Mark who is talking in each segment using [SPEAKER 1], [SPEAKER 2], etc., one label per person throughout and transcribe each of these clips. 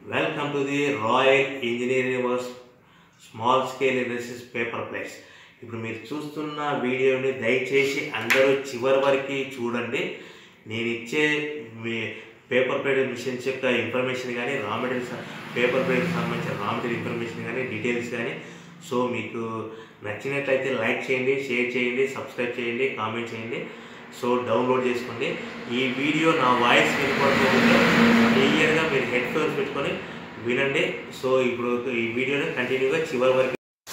[SPEAKER 1] welcome to the royal engineering works small scale industries paper plates ఇప్పుడు మీరు చూస్తున్న వీడియోని దయచేసి అందరూ చివరి వరకు చూడండి నేను ఇచ్చే మీ పేపర్ ప్లేట్ మిషన్స్ యొక్క ఇన్ఫర్మేషన్ కానీ రా మెటీరియల్స్ పేపర్ ప్లేట్కి సంబంధించిన రా మెటీరియల్ ఇన్ఫర్మేషన్ కానీ డీటెయిల్స్ కానీ సో మీకు నచ్చినట్లయితే లైక్ చేయండి షేర్ చేయండి సబ్స్క్రైబ్ చేయండి కామెంట్ చేయండి సో డౌన్లోడ్ చేసుకోండి ఈ వీడియో నా వాయిస్ వినపడుతుంటే క్లియర్గా మీరు హెడ్ ఫోన్స్ పెట్టుకొని వినండి సో ఇప్పుడు ఈ వీడియోని కంటిన్యూగా చివరి వరకు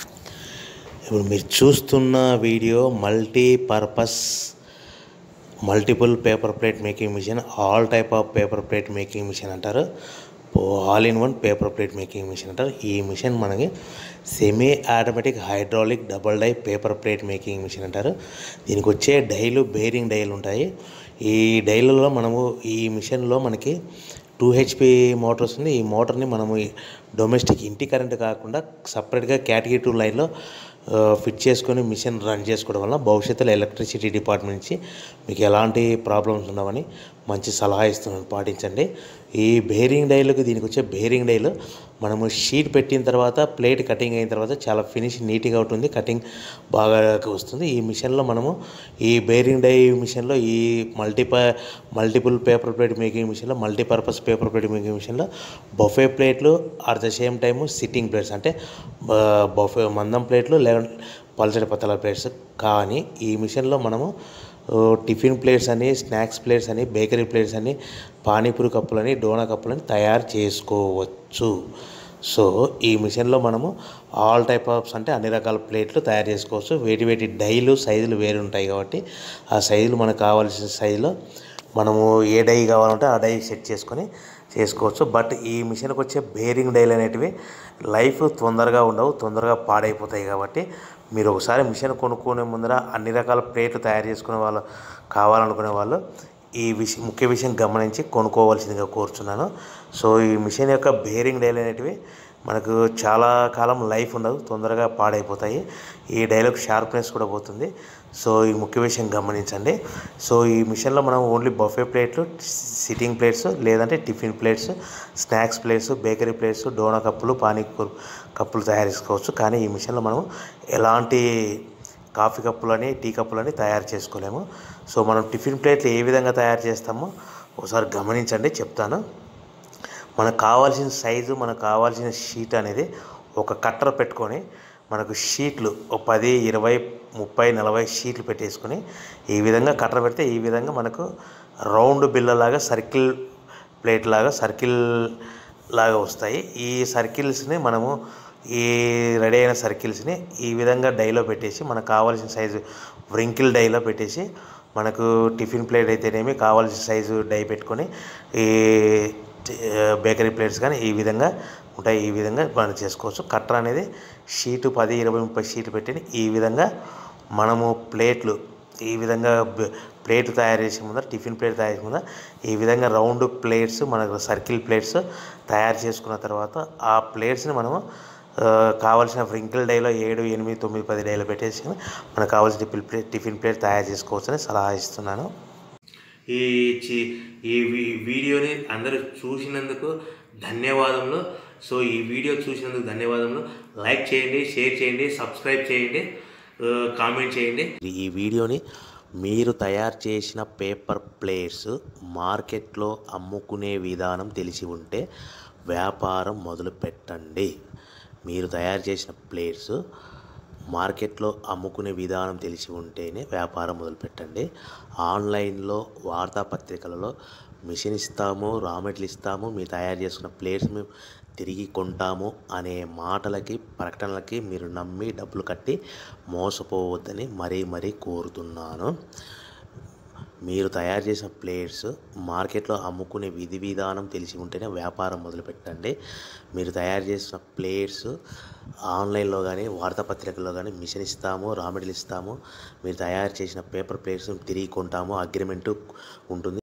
[SPEAKER 1] ఇప్పుడు మీరు చూస్తున్న video multipurpose multiple paper plate making machine all type of paper plate making machine అంటారు all in one paper plate making machine అంటారు ఈ మిషన్ మనకి semi automatic hydraulic double die paper plate making machine అంటారు దీనికి వచ్చే డైలు bearing డైలు ఉంటాయి ఈ డైలలో మనము ఈ మిషన్లో మనకి టూ హెచ్పి మోటార్ వస్తుంది ఈ మోటార్ని మనము ఈ డొమెస్టిక్ ఇంటి కరెంట్ కాకుండా సపరేట్గా కేటగిరీ టూ లైన్లో ఆ, ఫిట్ చేసుకొని మిషన్ రన్ చేసుకోవడం వల్ల భవిష్యత్తులో ఎలక్ట్రిసిటీ డిపార్ట్మెంట్ నుంచి మీకు ఎలాంటి ప్రాబ్లమ్స్ ఉండవని మంచి సలహా ఇస్తున్నాను పాటించండి ఈ బేరింగ్ డైలకు దీనికి వచ్చే బేరింగ్ డైలు మనము షీట్ పెట్టిన తర్వాత ప్లేట్ కటింగ్ అయిన తర్వాత చాలా ఫినిష్ నీట్గా ఉంటుంది కటింగ్ బాగా వస్తుంది ఈ మిషన్లో మనము ఈ బేరింగ్ డై మిషన్లో ఈ మల్టీప మల్టిపుల్ పేపర్ ప్లేట్ మేకింగ్ మిషన్లో మల్టీపర్పస్ పేపర్ ప్లేట్ మేకింగ్ మిషన్లో బొఫే ప్లేట్లు at the same time sitting plates అంటే బొఫే మందం ప్లేట్లు లేదా పల్చడి పత్తల ప్లేట్స్ కానీ ఈ మిషన్లో మనము ఓ, టిఫిన్ ప్లేట్స్ అని స్నాక్స్ ప్లేట్స్ అని బేకరీ ప్లేట్స్ అని పానీపూరి కప్పులని డోనా కప్పులని తయారు చేసుకోవచ్చు సో ఈ మిషన్లో మనము ఆల్ టైప్ ఆఫ్స్ అంటే అన్ని రకాల ప్లేట్లు తయారు చేసుకోవచ్చు వేటి వేటి డైలు సైజులు వేరు ఉంటాయి కాబట్టి ఆ సైజులు మనకు కావాల్సిన సైజులో మనము ఏ డై కావాలంటే ఆ డై సెట్ చేసుకొని చేసుకోవచ్చు బట్ ఈ మిషన్కి వచ్చే బేరింగ్ డైలు అనేటివి లైఫ్ తొందరగా ఉండవు తొందరగా పాడైపోతాయి కాబట్టి మీరు ఒకసారి మిషన్ కొనుక్కునే ముందర అన్ని రకాల ప్లేట్లు తయారు చేసుకునే వాళ్ళు కావాలనుకునే వాళ్ళు ఈ విషయం ముఖ్య విషయం గమనించి కొనుక్కోవాల్సిందిగా కోరుచున్నాను సో ఈ మిషన్ యొక్క బేరింగ్ డైలు అనేటివి మనకు చాలా కాలం లైఫ్ ఉండదు తొందరగా పాడైపోతాయి ఈ డైలాగ్ షార్ప్నెస్ కూడా పోతుంది సో ఈ ముఖ్య విషయం గమనించండి సో ఈ మిషన్లో మనం ఓన్లీ బఫే ప్లేట్లు సిట్టింగ్ ప్లేట్స్ లేదంటే tiffin plates snacks plates bakery plates డోనా కప్పులు పానీపూరి కప్పులు తయారు చేసుకోవచ్చు కానీ ఈ మిషన్లో మనం ఎలాంటి కాఫీ కప్పులని టీ కప్పులని తయారు చేసుకోలేము సో మనం టిఫిన్ ప్లేట్లు ఏ విధంగా తయారు చేస్తామో ఒకసారి గమనించండి చెప్తాను మనకు కావాల్సిన సైజు మనకు కావాల్సిన షీట్ అనేది ఒక కట్టర్ పెట్టుకొని మనకు షీట్లు ఒక పది ఇరవై ముప్పై నలభై షీట్లు పెట్టేసుకొని ఈ విధంగా కట్టర్ పెడితే ఈ విధంగా మనకు రౌండ్ బిల్లలాగా సర్కిల్ ప్లేట్ లాగా సర్కిల్ లాగా వస్తాయి ఈ సర్కిల్స్ని మనము ఈ రెడీ అయిన సర్కిల్స్ని ఈ విధంగా డైలో పెట్టేసి మనకు కావాల్సిన సైజు వ్రింకిల్ డైలో పెట్టేసి మనకు టిఫిన్ ప్లేట్ అయితేనేమి కావాల్సిన సైజు డై పెట్టుకొని ఈ బేకరీ ప్లేట్స్ కానీ ఈ విధంగా ఉంటాయి ఈ విధంగా మనం చేసుకోవచ్చు కట్టర్ అనేది షీటు పది ఇరవై ముప్పై షీట్లు పెట్టి ఈ విధంగా మనము ప్లేట్లు ఈ విధంగా బ- ప్లేట్ తయారు చేసే ముందర టిఫిన్ ప్లేట్ తయారు చేసే ముందర ఈ విధంగా రౌండ్ ప్లేట్స్ మనకు సర్కిల్ ప్లేట్స్ తయారు చేసుకున్న తర్వాత ఆ ప్లేట్స్ని మనము ఆ, కావాల్సిన వ్రింకిల్ డైలో ఏడు ఎనిమిది తొమ్మిది పది డైలో పెట్టేసి మనకు కావాల్సిన టిఫిన్ ప్లేట్ టిఫిన్ ప్లేట్ తయారు చేసుకోవచ్చని సలహా ఇస్తున్నాను ఈ చి- ఈ వీ- వీడియోని అందరూ చూసినందుకు ధన్యవాదములు సో ఈ వీడియో చూసినందుకు ధన్యవాదములు లైక్ చేయండి షేర్ చేయండి సబ్స్క్రైబ్ చేయండి ఆ, కామెంట్ చేయండి ఈ వీడియోని మీరు తయారు చేసిన పేపర్ ప్లేట్స్ మార్కెట్లో అమ్ముకునే విధానం తెలిసి ఉంటే వ్యాపారం మొదలు పెట్టండి మీరు తయారు చేసిన ప్లేట్స్ మార్కెట్లో అమ్ముకునే విధానం తెలిసి ఉంటేనే వ్యాపారం మొదలుపెట్టండి ఆన్లైన్లో వార్తాపత్రికలలో మిషన్ ఇస్తాము రా మెటీరియల్ ఇస్తాము మీరు తయారు చేసుకున్న ప్లేట్స్ మేము తిరిగి కొంటాము అనే మాటలకి ప్రకటనలకి మీరు నమ్మి డబ్బులు కట్టి మోసపోవద్దని మరీ మరీ కోరుతున్నాను మీరు తయారు చేసిన ప్లేట్స్ మార్కెట్లో అమ్ముకునే విధి విధానం తెలిసి ఉంటేనే వ్యాపారం మొదలుపెట్టండి మీరు తయారు చేసిన ప్లేట్స్ ఆన్లైన్లో కానీ వార్తాపత్రికల్లో కానీ మిషన్ ఇస్తాము రా మెటీరియల్ ఇస్తాము మీరు తయారు చేసిన పేపర్ ప్లేట్స్ తిరిగి కొంటాము అగ్రిమెంటు ఉంటుంది